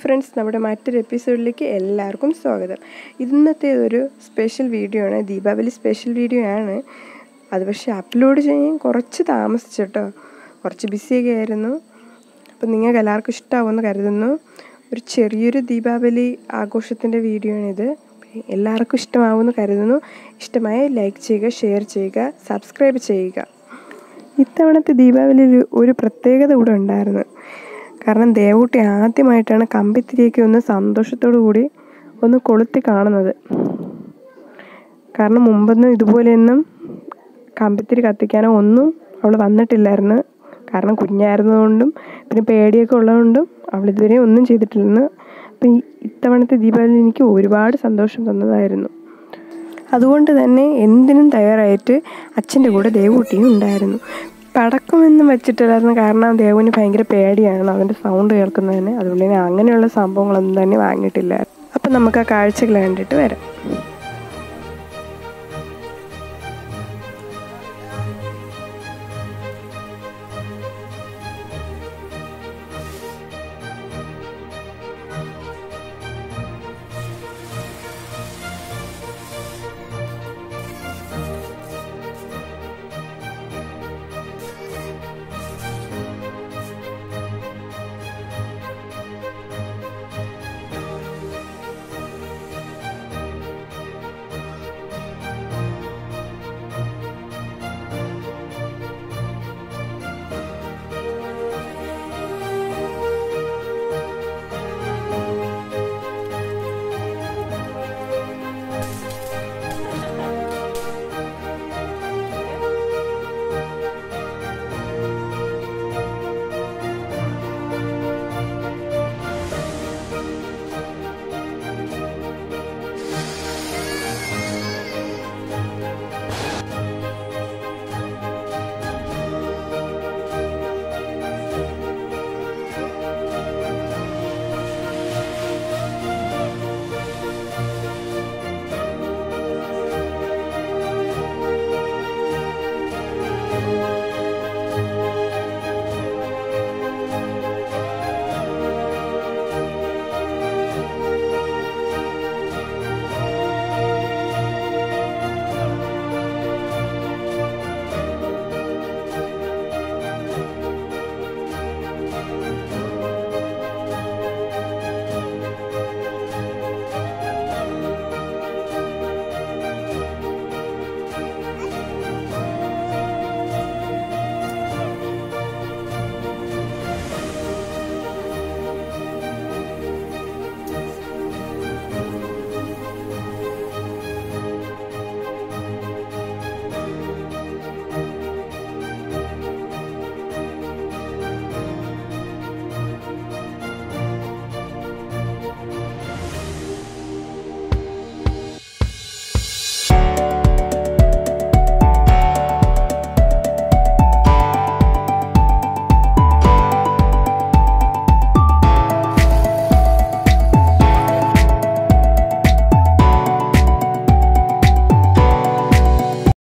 friends നമ്മുടെ മറ്റൊരു എപ്പിസോഡിലേക്ക് എല്ലാവർക്കും സ്വാഗതം ഇന്നത്തെ ഒരു സ്പെഷ്യൽ വീഡിയോ ആണ് ദീപാവലി സ്പെഷ്യൽ വീഡിയോ ആണ് അത് പക്ഷേ അപ്ലോഡ് ചെയ്യാൻ കുറച്ച് താമസിച്ചിട്ടോ കുറച്ച് ബിസിയൊക്കെ ആയിരുന്നു അപ്പം നിങ്ങൾക്ക് എല്ലാവർക്കും ഇഷ്ടമാവുമെന്ന് കരുതുന്നു ഒരു ചെറിയൊരു ദീപാവലി ആഘോഷത്തിൻ്റെ വീഡിയോ ആണിത് എല്ലാവർക്കും ഇഷ്ടമാവുമെന്ന് കരുതുന്നു ഇഷ്ടമായ ലൈക്ക് ചെയ്യുക ഷെയർ ചെയ്യുക സബ്സ്ക്രൈബ് ചെയ്യുക ഇത്തവണത്തെ ദീപാവലിയിൽ ഒരു പ്രത്യേകത കൂടെ ഉണ്ടായിരുന്നു കാരണം ദേവൂട്ടി ആദ്യമായിട്ടാണ് കമ്പിത്തിരിയൊക്കെ ഒന്ന് സന്തോഷത്തോടു കൂടി ഒന്ന് കൊളുത്തി കാണുന്നത് കാരണം മുമ്പൊന്നും ഇതുപോലെയൊന്നും കമ്പിത്തിരി കത്തിക്കാനോ ഒന്നും അവൾ വന്നിട്ടില്ലായിരുന്നു കാരണം കുഞ്ഞായിരുന്നതുകൊണ്ടും പിന്നെ പേടിയൊക്കെ ഉള്ളതുകൊണ്ടും അവൾ ഇതുവരെ ഒന്നും ചെയ്തിട്ടില്ലെന്ന് അപ്പം ഈ ഇത്തവണത്തെ ദീപാവലി എനിക്ക് ഒരുപാട് സന്തോഷം തന്നതായിരുന്നു അതുകൊണ്ട് തന്നെ എന്തിനും തയ്യാറായിട്ട് അച്ഛൻ്റെ കൂടെ ദേവൂട്ടിയും ഉണ്ടായിരുന്നു പടക്കമൊന്നും വെച്ചിട്ടില്ലായിരുന്നു കാരണം ദേവുവിന് ഭയങ്കര പേടിയാണ് അതിൻ്റെ സൗണ്ട് കേൾക്കുന്നതിന് അതുകൊണ്ട് തന്നെ അങ്ങനെയുള്ള സംഭവങ്ങളൊന്നും തന്നെ വാങ്ങിയിട്ടില്ല അപ്പം നമുക്ക് ആ കാഴ്ചകൾ കണ്ടിട്ട് വരാം